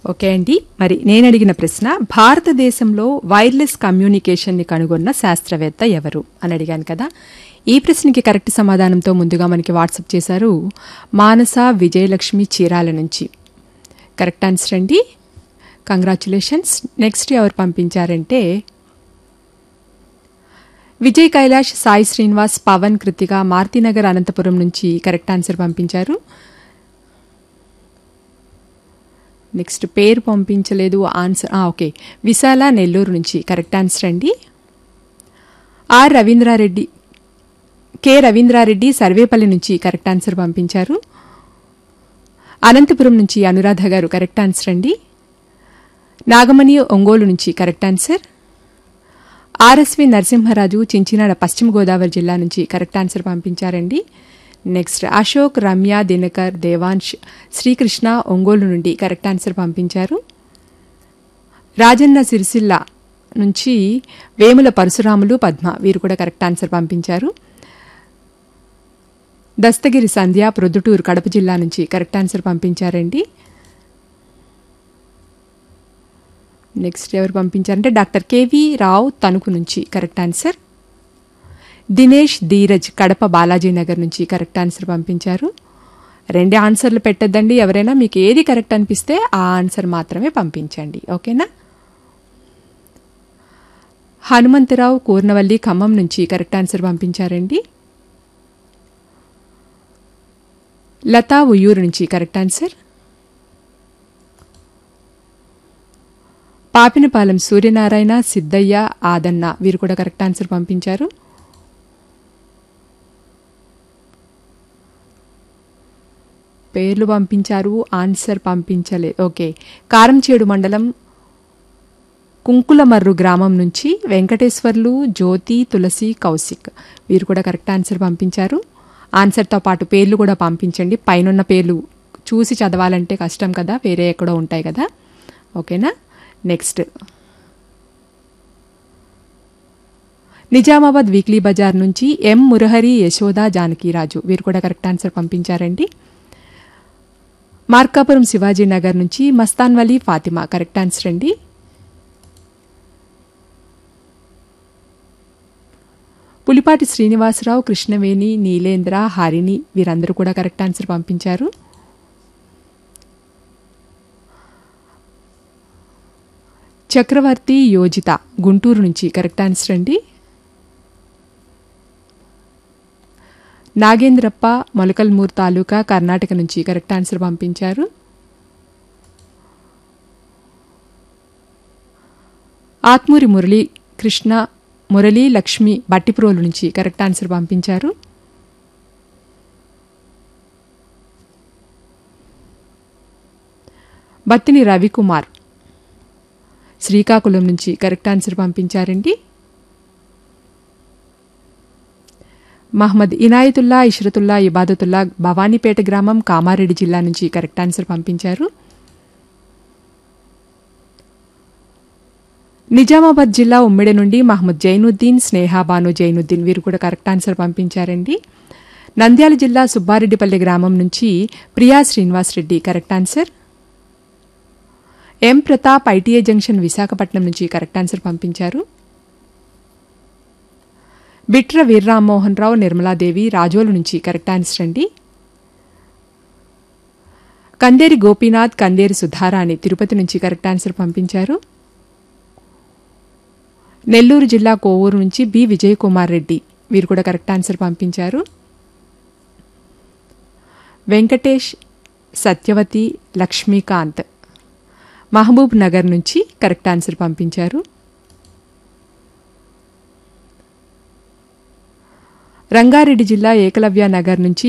okay అండి మరి నేను అడిగిన ప్రశ్న భారతదేశంలో వైర్లెస్ కమ్యూనికేషన్ని కనుగొన్న శాస్త్రవేత్త ఎవరు అని అడిగాను కదా ఈ ప్రశ్నకి కరెక్ట్ సమాధానంతో ముందుగా మనకి వాట్సాప్ చేశారు మానస విజయలక్ష్మి చీరాల నుంచి కరెక్ట్ ఆన్సర్ అండి కంగ్రాచులేషన్స్ నెక్స్ట్ ఎవరు పంపించారంటే విజయ్ కైలాష్ సాయి శ్రీనివాస్ పవన్ కృతిక మారుతినగర్ అనంతపురం నుంచి కరెక్ట్ ఆన్సర్ పంపించారు నెక్స్ట్ పేరు పంపించలేదు ఆన్సర్ ఆ, ఓకే విశాల నెల్లూరు నుంచి కరెక్ట్ ఆన్సర్ అండి ఆర్ రవీంద్రారెడ్డి కె రవీంద్రారెడ్డి సర్వేపల్లి నుంచి కరెక్ట్ ఆన్సర్ పంపించారు అనంతపురం నుంచి అనురాధ గారు కరెక్ట్ ఆన్సర్ అండి నాగమణి ఒంగోలు నుంచి correct answer RSV Narasimharaju Chinchinada Paschima Godavari జిల్లా నుంచి కరెక్ట్ ఆన్సర్ పంపించారండి నెక్స్ట్ అశోక్ రమ్య దినకర్ దేవాంశ్ శ్రీకృష్ణ ఒంగోలు నుండి కరెక్ట్ ఆన్సర్ పంపించారు రాజన్న సిరిసిల్ల నుంచి వేముల పరశురాములు పద్మ వీరు కూడా కరెక్ట్ ఆన్సర్ పంపించారు దస్తగిరి సంధ్య ప్రొద్దుటూరు కడప జిల్లా నుంచి కరెక్ట్ ఆన్సర్ పంపించారండి నెక్స్ట్ ఎవరు పంపించారంటే డాక్టర్ కేవీ రావు తణుకు నుంచి కరెక్ట్ ఆన్సర్ దినేష్ ధీరజ్ కడప బాలాజీ నగర్ నుంచి కరెక్ట్ ఆన్సర్ పంపించారు రెండే ఆన్సర్లు పెట్టద్దండి ఎవరైనా మీకు ఏది కరెక్ట్ అనిపిస్తే ఆ ఆన్సర్ మాత్రమే పంపించండి ఓకేనా హనుమంతరావు కూర్నవల్లి ఖమ్మం నుంచి కరెక్ట్ ఆన్సర్ పంపించారండి లతా ఉయ్యూరు నుంచి కరెక్ట్ ఆన్సర్ పాపినపాలెం సూర్యనారాయణ సిద్ధయ్య ఆదన్న వీరు కూడా కరెక్ట్ ఆన్సర్ పంపించారు పేర్లు పంపించారు ఆన్సర్ పంపించలేదు ఓకే కారంచేడు మండలం కుంకులమర్రు గ్రామం నుంచి వెంకటేశ్వర్లు జ్యోతి తులసి కౌశిక్ వీరు కూడా కరెక్ట్ ఆన్సర్ పంపించారు ఆన్సర్తో పాటు పేర్లు కూడా పంపించండి పైనున్న పేర్లు చూసి చదవాలంటే కష్టం కదా వేరే ఎక్కడో ఉంటాయి కదా ఓకేనా నెక్స్ట్ నిజామాబాద్ వీక్లీ బజార్ నుంచి ఎం మురహరి యశోద జానకీరాజు వీరు కూడా కరెక్ట్ ఆన్సర్ పంపించారండి మార్కాపురం శివాజీ నగర్ నుంచి మస్తాన్ వలీ ఫాతిమా కరెక్ట్ ఆన్సర్ అండి పులిపాటి శ్రీనివాసరావు కృష్ణవేణి నీలేంద్ర హరిణి వీరందరూ కూడా కరెక్ట్ ఆన్సర్ పంపించారు చక్రవర్తి యోజిత గుంటూరు నుంచి కరెక్ట్ ఆన్సర్ అండి నాగేంద్రప్ప మొలకల్మూర్ తాలూకా కర్ణాటక నుంచి కరెక్ట్ ఆన్సర్ పంపించారు ఆత్మూరి మురళీ కృష్ణ మురళీ లక్ష్మి బట్టిప్రోలు నుంచి కరెక్ట్ ఆన్సర్ పంపించారు బత్తిని రవికుమార్ శ్రీకాకుళం నుంచి కరెక్ట్ ఆన్సర్ పంపించారండి మహమ్మద్ ఇనాయతుల్లా ఇష్రతుల్లా ఇబాదతుల్లా భవానీపేట గ్రామం కామారెడ్డి జిల్లా నుంచి కరెక్ట్ ఆన్సర్ పంపించారు నిజామాబాద్ జిల్లా ఉమ్మిడి నుండి మహమ్మద్ జైనుద్దీన్ స్నేహాబాను జైనుద్దీన్ వీరు కూడా కరెక్ట్ ఆన్సర్ పంపించారండి నంద్యాల జిల్లా సుబ్బారెడ్డిపల్లి గ్రామం నుంచి Priya Srinivas Reddy correct answer M Pratap ITI junction Visakhapatnam నుంచి కరెక్ట్ ఆన్సర్ పంపించారు బిట్ర వీర్రామ్మోహన్ రావు నిర్మలాదేవి రాజోలు నుంచి కరెక్ట్ ఆన్సర్ అండి కందేరి గోపీనాథ్ కందేరి సుధారాణి తిరుపతి నుంచి కరెక్ట్ ఆన్సర్ పంపించారు నెల్లూరు జిల్లా కోవూరు నుంచి బి విజయ్ కుమార్ రెడ్డి వీరు కూడా కరెక్ట్ ఆన్సర్ పంపించారు వెంకటేష్ సత్యవతి లక్ష్మీకాంత్ మహబూబ్ నగర్ నుంచి కరెక్ట్ ఆన్సర్ పంపించారు రంగారెడ్డి జిల్లా ఏకలవ్య నగర్ నుంచి